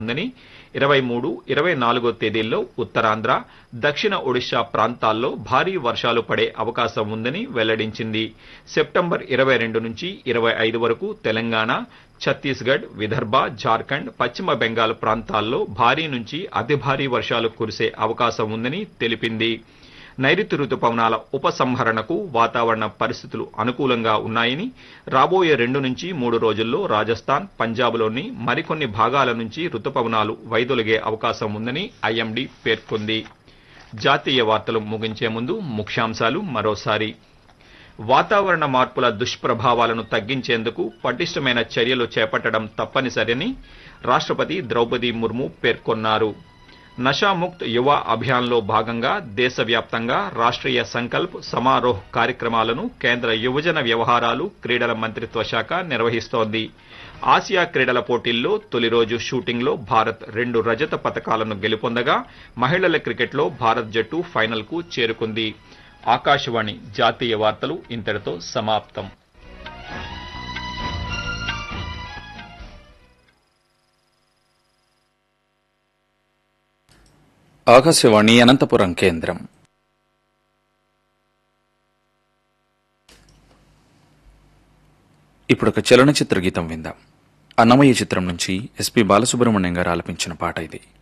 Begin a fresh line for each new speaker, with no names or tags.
ఉందని ఇరవై మూడు ఇరవై నాలుగో తేదీల్లో ఉత్తరాంధ్ర దక్షిణ ఒడిశా ప్రాంతాల్లో భారీ వర్షాలు పడే అవకాశం ఉందని వెల్లడించింది సెప్టెంబర్ ఇరవై రెండు నుంచి ఇరవై ఐదు వరకు తెలంగాణ ఛత్తీస్గఢ్ విదర్భ జార్ఖండ్ పశ్చిమ బెంగాల్ ప్రాంతాల్లో భారీ నుంచి అతి భారీ వర్షాలు కురిసే అవకాశం ఉందని తెలిపింది నైరుతి రుతుపవనాల ఉపసంహరణకు వాతావరణ పరిస్థితులు అనుకూలంగా ఉన్నాయని రాబోయే రెండు నుంచి మూడు రోజుల్లో రాజస్థాన్ పంజాబ్లోని మరికొన్ని భాగాల నుంచి రుతుపవనాలు వైదొలిగే అవకాశం ఉందని ఐఎండీ పేర్కొంది జాతీయ వార్తలు ముగించే ముందు ముఖ్యాంశాలు మరోసారి వాతావరణ మార్పుల దుష్ప్రభావాలను తగ్గించేందుకు పటిష్టమైన చర్యలు చేపట్టడం తప్పనిసరని రాష్ట్రపతి ద్రౌపది ముర్ము పేర్కొన్నారు నషాముక్త్ యువ అభియాన్లో భాగంగా దేశవ్యాప్తంగా రాష్ట్రీయ సంకల్ప్ సమారోహ్ కార్యక్రమాలను కేంద్ర యువజన వ్యవహారాలు క్రీడల మంత్రిత్వ శాఖ నిర్వహిస్తోంది ఆసియా క్రీడల పోటీల్లో తొలి రోజు షూటింగ్లో భారత్ రెండు రజత పతకాలను గెలుపొందగా మహిళల క్రికెట్లో భారత్ జట్టు ఫైనల్కు చేరుకుంది ఆకాశవాణి జాతీయ వార్తలు ఇంతటితో సమాప్తం
ఆకాశవాణి అనంతపురం కేంద్రం ఇప్పుడు ఒక చలనచిత్ర గీతం విందాం అన్నమయ్య చిత్రం నుంచి ఎస్పి బాలసుబ్రహ్మణ్యం గారు ఆలపించిన పాట ఇది